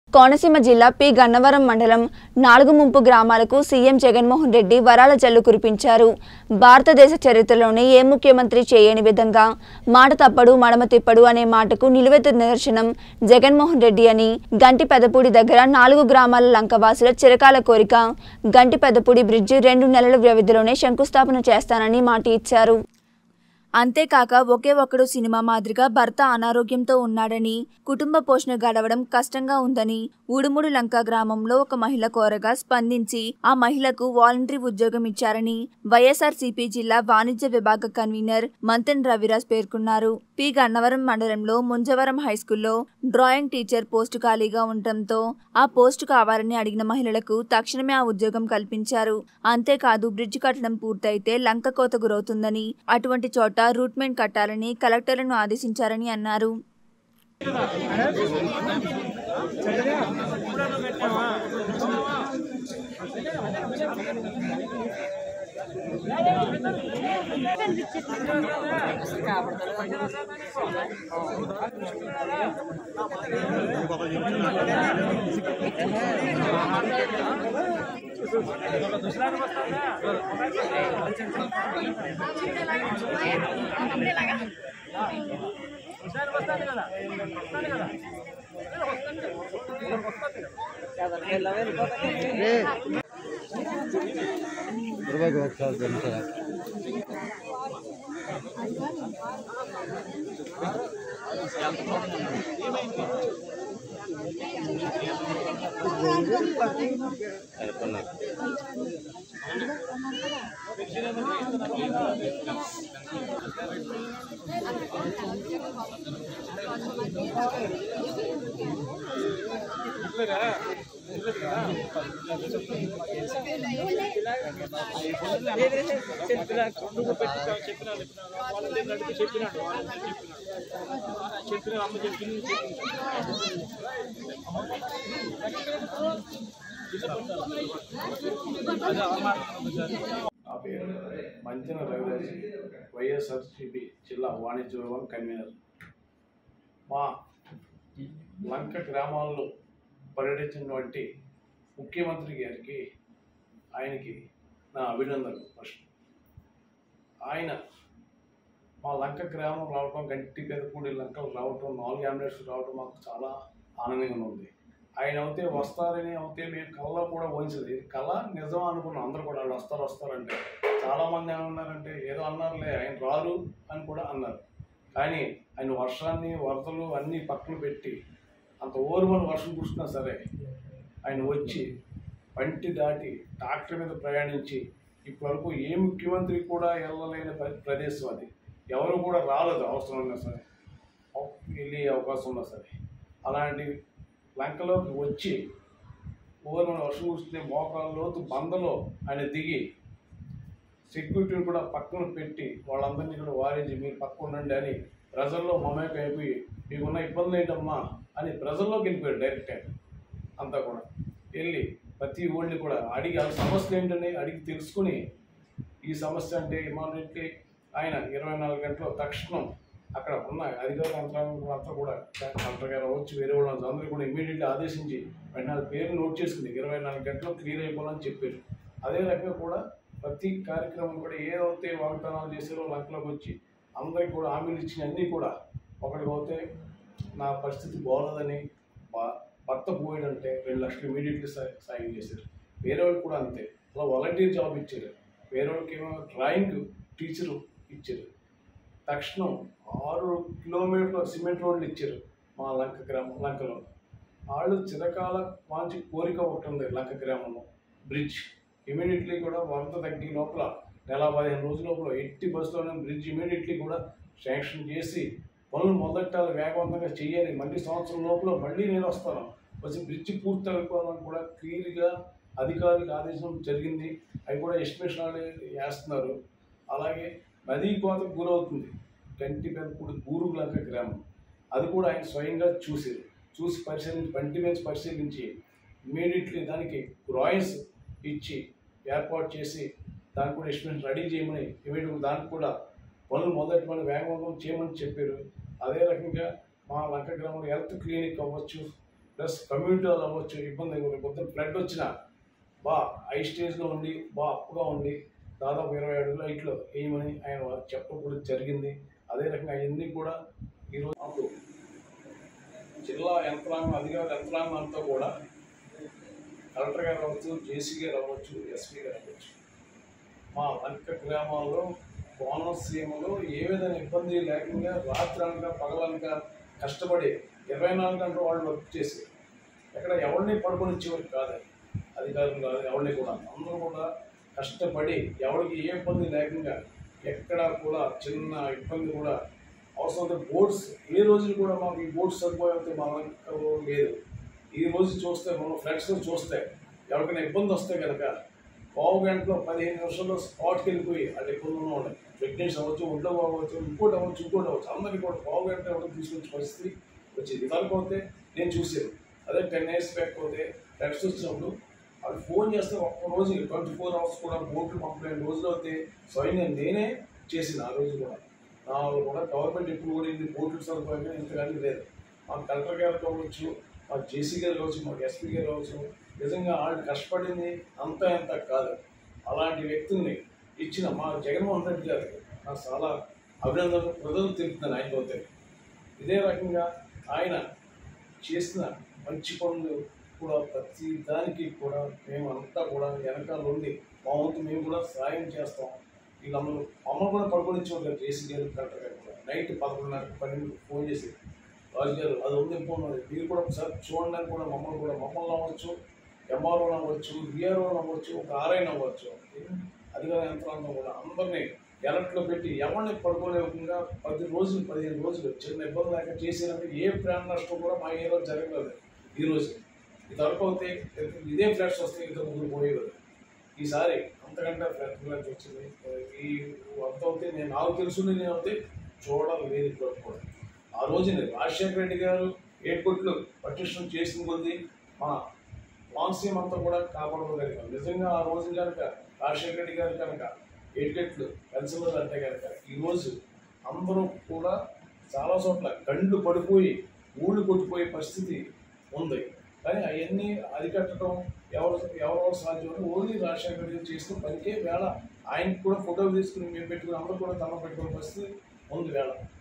కోనసీమ జిల్లా పి గన్నవరం మండలం నాలుగు ముంపు గ్రామాలకు సీఎం జగన్మోహన్ రెడ్డి వరాల జల్లు కురిపించారు భారతదేశ చరిత్రలోనే ఏ ముఖ్యమంత్రి చేయని విధంగా మాట తప్పడు మడమ తిప్పడు అనే మాటకు నిలువెత్తు నిదర్శనం జగన్మోహన్ రెడ్డి అని గంటి పెదపూడి దగ్గర నాలుగు గ్రామాల లంకవాసుల చిరకాల కోరిక గంటి పెదపూడి బ్రిడ్జి రెండు నెలల వ్యవధిలోనే శంకుస్థాపన చేస్తానని మాట ఇచ్చారు అంతేకాక ఒకే ఒక్కడు సినిమా మాదిరిగా భర్త అనారోగ్యంతో ఉన్నాడని కుటుంబ పోషణ గడవడం కష్టంగా ఉందని ఊడుముడు లంక గ్రామంలో ఒక మహిళ కోరగా స్పందించి ఆ మహిళకు వాలంటరీ ఉద్యోగం ఇచ్చారని వైఎస్ఆర్సీపీ జిల్లా వాణిజ్య విభాగ కన్వీనర్ మంతెన్ రవిరాజ్ పేర్కొన్నారు పి గన్నవరం మండలంలో ముంజవరం హైస్కూల్లో డ్రాయింగ్ టీచర్ పోస్టు ఖాళీగా ఉండటంతో ఆ పోస్టు కావాలని అడిగిన మహిళలకు తక్షణమే ఆ ఉద్యోగం కల్పించారు అంతేకాదు బ్రిడ్జ్ కట్టడం పూర్తయితే లంక కోత గురవుతుందని అటువంటి చోట రూట్మెంట్ కట్టాలని కలెక్టర్లను ఆదేశించారని అన్నారు ఇరవైకి ఒకసారి తెలుసా నా పేరు మంచిన రవిరాజ్ వైఎస్ఆర్సీపీ జిల్లా వాణిజ్య విభాగం కన్వీనర్ మా లంక గ్రామాల్లో పర్యటించినటువంటి ముఖ్యమంత్రి గారికి ఆయనకి నా అభినందనలు ఫస్ట్ ఆయన మా లంక గ్రామం రావటం గంటి పెదపూడి లంకలు రావటం నాలుగు అంబులెన్స్ రావటం మాకు చాలా ఆనందంగా ఉంది ఆయన అయితే వస్తారని అయితే మేము కళ్ళలో కూడా ఊహించలేదు ఇది కళ నిజం అనుకున్నాం అందరూ కూడా వాళ్ళు వస్తారు వస్తారంటే చాలామంది ఏమన్నారంటే ఏదో అన్నారులే ఆయన రారు అని కూడా అన్నారు కానీ ఆయన వర్షాన్ని వరదలు అన్నీ పక్కన పెట్టి అంత ఓరుమని వర్షం కురుస్తున్నా సరే ఆయన వచ్చి పంటి దాటి ట్రాక్టర్ మీద ప్రయాణించి ఇప్పటివరకు ఏ ముఖ్యమంత్రి కూడా వెళ్ళలేని ప్ర- ప్రదేశం అది ఎవరు కూడా రాలేదు అవసరం ఉన్నా సరే వెళ్ళే అవకాశం ఉన్నా సరే అలాంటి లంకలోకి వచ్చి ఓరుమని వర్షం కురిస్తే మోకాళ్ళ లోతు బందలో ఆయన దిగి సెక్యూరిటీని కూడా పక్కన పెట్టి వాళ్ళందరినీ కూడా వారించి మీరు పక్కన ఉండండి అని ప్రజల్లో మమేకం అయిపోయి మీకున్న ఇబ్బందులు ఏంటమ్మా అని ప్రజల్లోకి వెళ్ళిపోయాడు డైరెక్ట్ ఆయన అంతా కూడా వెళ్ళి ప్రతి ఊళ్ళని కూడా అడిగి ఆ సమస్యలు ఏంటని అడిగి తెలుసుకుని ఈ సమస్య అంటే ఇమాన్యుట్లీ ఆయన ఇరవై నాలుగు గంటలు తక్షణం అక్కడ ఉన్న అధికార యంత్రాంగం అంతా కూడా కలెక్టర్ గారు వచ్చి వేరే వాళ్ళు అందరూ కూడా ఇమీడియట్లీ ఆదేశించి వెంటనే పేరు నోట్ చేసుకుని ఇరవై నాలుగు గంటలు క్లియర్ అయిపోవాలని చెప్పారు అదే రకంగా కూడా ప్రతి కార్యక్రమం కూడా ఏదైతే వాగ్దానాలు చేశారో లంకలోకి వచ్చి అందరికి కూడా హామీలు ఇచ్చిన అన్నీ కూడా ఒకటి పోతే నా పరిస్థితి బాగోలేదని భ- భర్త పోయాడంటే రెండు లక్షలు ఇమీడియట్లీ సాయం చేశారు వేరే వాళ్ళు కూడా అంతే అలా వాలంటీర్ జాబ్ ఇచ్చారు వేరే వాళ్ళకి ఏమో డ్రాయింగ్ టీచరు ఇచ్చారు తక్షణం ఆరు కిలోమీటర్ల సిమెంట్ రోడ్లు ఇచ్చారు మా లంక గ్రామం లంకలో వాళ్ళు చిరకాల మంచి కోరిక ఒకటి ఉంది లంక గ్రామంలో బ్రిడ్జ్ ఇమీడియట్లీ కూడా వరద తగ్గి లోపల నెల పదిహేను రోజుల లోపల ఎట్టి బస్సులోనే బ్రిడ్జ్ ఇమీడియట్లీ కూడా శాంక్షన్ చేసి పనులు మొదట్టాలి వేగవంతంగా చేయాలి మళ్ళీ సంవత్సరం లోపల మళ్ళీ నేను వస్తాను వచ్చి బ్రిడ్జ్ పూర్తి అయిపోవాలని కూడా క్లియర్గా అధికారులకు ఆదేశం జరిగింది అవి కూడా ఎస్టిమేషన్ అనేది వేస్తున్నారు అలాగే నదీ కోతకు గురవుతుంది గంటి పెద్దపూడి గూరుగులంక గ్రామం అది కూడా ఆయన స్వయంగా చూసారు చూసి పరిశీలించి బంటి మీద పరిశీలించి ఇమీడియట్లీ దానికి రాయిల్స్ ఇచ్చి ఏర్పాటు చేసి దానికి కూడా ఎస్టిమేషన్ రెడీ చేయమని ఇమీడియట్ దానికి కూడా పనులు మొదటి పనులు వేగవంతం చేయమని చెప్పారు అదే రకంగా మా లంక గ్రామంలో హెల్త్ క్లినిక్ అవ్వచ్చు ప్లస్ కమ్యూనిటీ వాళ్ళు అవ్వచ్చు ఇబ్బంది పొద్దున్న ఫ్లడ్ వచ్చినా బా హై స్టేజ్లో ఉండి బా అప్పుగా ఉండి దాదాపు ఇరవై అడుగుల హైట్లో వేయమని ఆయన చెప్పడం కూడా జరిగింది అదే రకంగా అవన్నీ కూడా ఈరోజు మాకు జిల్లా యంత్రాంగం అధికార యంత్రాంగం అంతా కూడా కలెక్టర్ గారు అవ్వచ్చు జేసీ గారు అవ్వచ్చు ఎస్పీ గారు అవ్వచ్చు మా లంక గ్రామాల్లో కోనసీమలో ఏ విధంగా ఇబ్బంది లేకుండా రాత్రి అనక పగలనక కష్టపడి ఇరవై నాలుగు గంటలు వాళ్ళు వర్క్ చేసి ఎక్కడ ఎవరిని పడుకొని ఇచ్చేవారు కాదు అధికారులు కాదు ఎవరిని కూడా అందరూ కూడా కష్టపడి ఎవరికి ఏ ఇబ్బంది లేకుండా ఎక్కడ కూడా చిన్న ఇబ్బంది కూడా అవసరం బోర్డ్స్ ఏ రోజు కూడా మాకు ఈ బోర్డ్స్ సరిపోతే మా లంకలో లేదు ఈ రోజు చూస్తే మనం ఫ్లెక్స్లో చూస్తే ఎవరికైనా ఇబ్బంది వస్తే కనుక పావు గంటలో పదిహేను నిమిషాల్లో స్పాట్కి వెళ్ళిపోయి అది ఇబ్బందులు ఉన్నాయి ప్రెగ్నెన్సీ అవ్వచ్చు ఒంట్లో అవ్వచ్చు ఇంకోటి అవ్వచ్చు ఇంకోటి అవ్వచ్చు అందరికీ కూడా పావు గంట ఎవరు తీసుకొచ్చే పరిస్థితి వచ్చింది ఇదివరకు అయితే నేను చూసాను అదే టెన్ ఇయర్స్ బ్యాక్ పోతే టెక్స్ట్ వచ్చినప్పుడు వాళ్ళు ఫోన్ చేస్తే ఒక్క రోజు ట్వంటీ ఫోర్ అవర్స్ కూడా బోట్లు పంపలేని రోజులు అయితే స్వయంగా నేనే చేసిన ఆ రోజు కూడా నా కూడా గవర్నమెంట్ ఇప్పుడు కూడా ఇన్ని బోట్లు సదుపాయంగా ఇంతగాని లేదు మా కలెక్టర్ గారు కావచ్చు మా జేసీ గారు కావచ్చు మా ఎస్పీ గారు కావచ్చు నిజంగా వాళ్ళు కష్టపడింది అంత ఎంత కాదు అలాంటి వ్యక్తుల్ని ఇచ్చిన మా జగన్మోహన్ రెడ్డి గారికి నాకు చాలా అభినందనలు ప్రజలు తెలుపుతున్నాను ఆయన పోతే ఇదే రకంగా ఆయన చేసిన మంచి పనులు కూడా ప్రతి దానికి కూడా మేము అంతా కూడా వెనకాల ఉండి మా వంతు మేము కూడా సాయం చేస్తాం వీళ్ళందరూ మమ్మల్ని కూడా పడుకోనిచ్చేవారు జేసీ గారు కలెక్టర్ గారు కూడా నైట్ పదకొండున్నర పన్నెండు ఫోన్ చేసి రాజు గారు అది ఉంది ఫోన్ ఉంది మీరు కూడా ఒకసారి చూడండి కూడా మమ్మల్ని కూడా మమ్మల్ని అవ్వచ్చు ఎంఆర్ఓ అవ్వచ్చు విఆర్ఓ అవ్వచ్చు ఒక ఆర్ఐన్ అవ్వచ్చు అధికార యంత్రాంగం కూడా అందరినీ ఎలర్ట్లో పెట్టి ఎవరిని పడుకోలేకుండా పది రోజులు పదిహేను రోజులు చిన్న ఇబ్బంది లేక చేసినట్టు ఏ ప్రాణ నష్టం కూడా మా ఏరియాలో జరగలేదు ఈ రోజు ఇది వరకు అయితే ఇదే ఫ్లాట్స్ వస్తే ఇంత ముగ్గురు పోయేవారు ఈసారి అంతకంటే ఫ్లాట్ ఫ్లాట్స్ వచ్చింది ఈ అంత అవుతే నేను నాకు తెలుసు నేను అయితే చూడాలి లేదు ఇప్పుడు కూడా ఆ రోజున రాజశేఖర రెడ్డి గారు ఏడుకొట్లు పటిష్టం చేసిన కొద్దీ మా కోనసీమ అంతా కూడా కాపాడుకోగలిగాం నిజంగా ఆ రోజు కనుక రాజశేఖర రెడ్డి గారు కనుక ఏడుకెట్లు పెన్సిల్ అంటే కనుక ఈరోజు అందరూ కూడా చాలా చోట్ల గండ్లు పడిపోయి ఊళ్ళు కొట్టిపోయే పరిస్థితి ఉంది కానీ అవన్నీ అరికట్టడం ఎవరు ఎవరెవరు సాధ్యం ఓన్లీ రాజశేఖర రెడ్డి గారు చేసిన పనికే వేళ ఆయనకు కూడా ఫోటోలు తీసుకుని మేము పెట్టుకుని అందరూ కూడా తమ పెట్టుకునే పరిస్థితి ఉంది వేళ